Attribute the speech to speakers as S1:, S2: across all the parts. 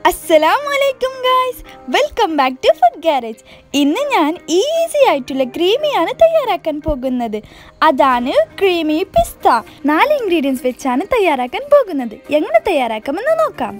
S1: അസ്സലാമു അലൈക്കും guys welcome back to Food Garage ഇന്ന് ഞാൻ ഈസി ആയിട്ടുള്ള ക്രീമിയാണ് തയ്യാറാക്കാൻ പോകുന്നത് അതാണ് ക്രീമി പിസ്ത നാല് ഇൻഗ്രീഡിയൻസ് വെച്ചാണ് തയ്യാറാക്കാൻ പോകുന്നത് എങ്ങനെ തയ്യാറാക്കാമെന്ന് നോക്കാം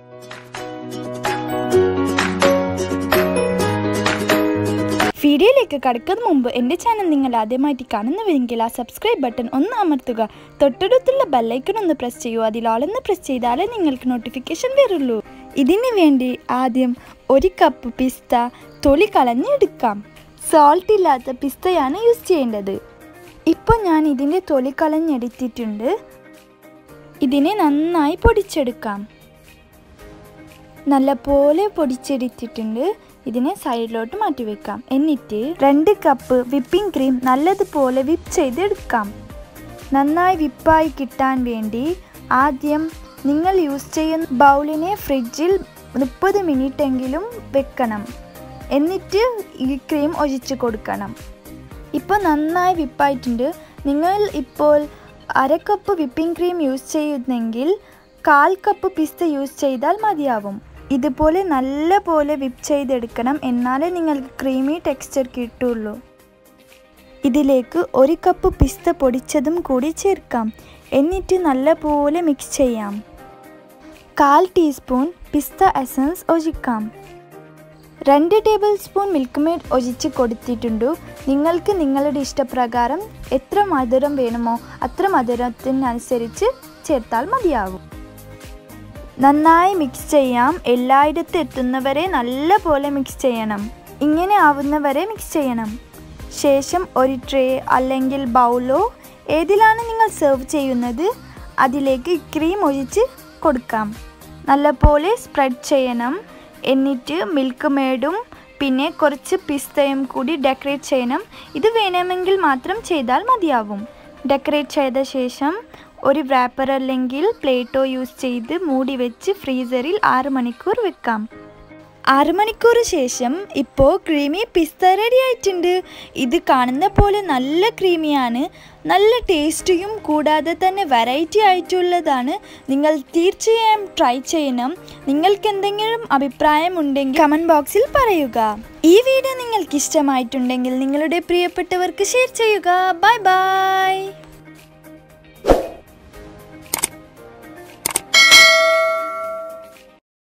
S1: വീഡിയോയിലേക്ക് കടക്കുന്ന മുമ്പ് എൻ്റെ ചാനൽ നിങ്ങൾ ആദ്യമായിട്ട് കാണുന്നുവെങ്കിൽ ആ സബ്സ്ക്രൈബ് ബട്ടൺ ഒന്ന് അമർത്തുക തൊട്ടടുത്തുള്ള ബെല്ലൈക്കൺ ഒന്ന് പ്രസ് ചെയ്യൂ അതിലോളൊന്ന് പ്രസ് ചെയ്താലേ നിങ്ങൾക്ക് നോട്ടിഫിക്കേഷൻ വരുള്ളൂ ഇതിന് വേണ്ടി ആദ്യം ഒരു കപ്പ് പിസ്ത തൊലി കളഞ്ഞെടുക്കാം സോൾട്ട് ഇല്ലാത്ത പിസ്തയാണ് യൂസ് ചെയ്യേണ്ടത് ഇപ്പോൾ ഞാൻ ഇതിൻ്റെ തൊലി കളഞ്ഞെടുത്തിട്ടുണ്ട് ഇതിനെ നന്നായി പൊടിച്ചെടുക്കാം നല്ലപോലെ പൊടിച്ചെടുത്തിട്ടുണ്ട് ഇതിനെ സൈഡിലോട്ട് മാറ്റി വെക്കാം എന്നിട്ട് രണ്ട് കപ്പ് വിപ്പിംഗ് ക്രീം നല്ലതുപോലെ വിപ്പ് ചെയ്തെടുക്കാം നന്നായി വിപ്പായി കിട്ടാൻ വേണ്ടി ആദ്യം നിങ്ങൾ യൂസ് ചെയ്യുന്ന ബൗളിനെ ഫ്രിഡ്ജിൽ മുപ്പത് മിനിറ്റ് എങ്കിലും വെക്കണം എന്നിട്ട് ഈ ക്രീം ഒഴിച്ച് കൊടുക്കണം ഇപ്പോൾ നന്നായി വിപ്പായിട്ടുണ്ട് നിങ്ങൾ ഇപ്പോൾ അര കപ്പ് വിപ്പിംഗ് ക്രീം യൂസ് ചെയ്യുന്നെങ്കിൽ കാൽ കപ്പ് പിസ്ത യൂസ് ചെയ്താൽ മതിയാവും ഇതുപോലെ നല്ല പോലെ വിപ്പ് ചെയ്തെടുക്കണം എന്നാലേ നിങ്ങൾക്ക് ക്രീമി ടെക്സ്ചർ കിട്ടുള്ളൂ ഇതിലേക്ക് ഒരു കപ്പ് പിസ്ത പൊടിച്ചതും കൂടി ചേർക്കാം എന്നിട്ട് നല്ല പോലെ മിക്സ് ചെയ്യാം കാൽ ടീസ്പൂൺ പിസ്ത എസൻസ് ഒഴിക്കാം രണ്ട് ടേബിൾ സ്പൂൺ മിൽക്ക് മെയ്ഡ് ഒഴിച്ച് കൊടുത്തിട്ടുണ്ട് നിങ്ങൾക്ക് നിങ്ങളുടെ ഇഷ്ടപ്രകാരം എത്ര മധുരം വേണമോ അത്ര മധുരത്തിനനുസരിച്ച് ചേർത്താൽ മതിയാകും നന്നായി മിക്സ് ചെയ്യാം എല്ലായിടത്തും എത്തുന്നവരെ നല്ല പോലെ മിക്സ് ചെയ്യണം ഇങ്ങനെ ആവുന്നവരെ മിക്സ് ചെയ്യണം ശേഷം ഒരു ട്രേ അല്ലെങ്കിൽ ബൗളോ ഏതിലാണ് നിങ്ങൾ സെർവ് ചെയ്യുന്നത് അതിലേക്ക് ക്രീം ഒഴിച്ച് കൊടുക്കാം നല്ലപോലെ സ്പ്രെഡ് ചെയ്യണം എന്നിട്ട് മിൽക്ക് മേഡും പിന്നെ കുറച്ച് പിസ്തയും കൂടി ഡെക്കറേറ്റ് ചെയ്യണം ഇത് വേണമെങ്കിൽ മാത്രം ചെയ്താൽ മതിയാവും ഡെക്കറേറ്റ് ചെയ്ത ശേഷം ഒരു റാപ്പർ അല്ലെങ്കിൽ പ്ലേറ്റോ യൂസ് ചെയ്ത് മൂടി വെച്ച് ഫ്രീസറിൽ ആറ് മണിക്കൂർ വെക്കാം ആറ് മണിക്കൂർ ശേഷം ഇപ്പോൾ ക്രീമി പിസ്ത റെഡി ആയിട്ടുണ്ട് ഇത് കാണുന്ന പോലെ നല്ല ക്രീമിയാണ് നല്ല ടേസ്റ്റിയും കൂടാതെ തന്നെ വെറൈറ്റി ആയിട്ടുള്ളതാണ് നിങ്ങൾ തീർച്ചയായും ട്രൈ ചെയ്യണം നിങ്ങൾക്ക് എന്തെങ്കിലും അഭിപ്രായം ഉണ്ടെങ്കിൽ കമൻറ്റ് ബോക്സിൽ പറയുക ഈ വീഡിയോ നിങ്ങൾക്ക് ഇഷ്ടമായിട്ടുണ്ടെങ്കിൽ നിങ്ങളുടെ പ്രിയപ്പെട്ടവർക്ക് ഷെയർ ചെയ്യുക ബൈ ബൈ